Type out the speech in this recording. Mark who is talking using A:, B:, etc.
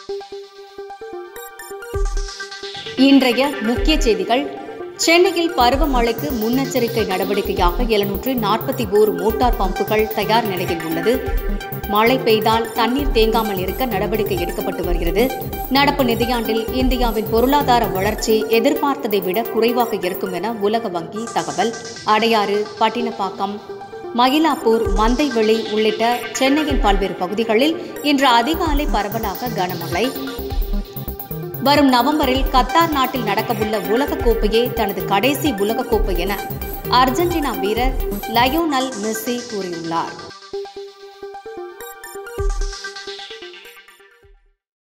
A: இன்றைய முக்கிய செய்திகள் சென்னையில் பருவமழைக்கு முன்னெச்சரிக்கை நடவடிக்கையாக எழுநூற்று நாற்பத்தி ஓரு மோட்டார் பம்புகள் தயார் நிலையில் உள்ளது மழை பெய்தால் தண்ணீர் தேங்காமல் இருக்க நடவடிக்கை எடுக்கப்பட்டு வருகிறது நடப்பு நிதியாண்டில் இந்தியாவின் பொருளாதார வளர்ச்சி எதிர்பார்த்ததை விட குறைவாக இருக்கும் என உலக வங்கி தகவல் அடையாறு பட்டினப்பாக்கம் மயிலாப்பூர் மந்தைவெளி உள்ளிட்ட சென்னையின் பல்வேறு பகுதிகளில் இன்று அதிகாலை பரவலாக கனமழை வரும் நவம்பரில் கத்தார் நாட்டில் நடக்கவுள்ள உலகக்கோப்பையே தனது கடைசி உலகக்கோப்பை என அர்ஜென்டினா வீரர் லயோனல் மெஸ்ஸி கூறியுள்ளார்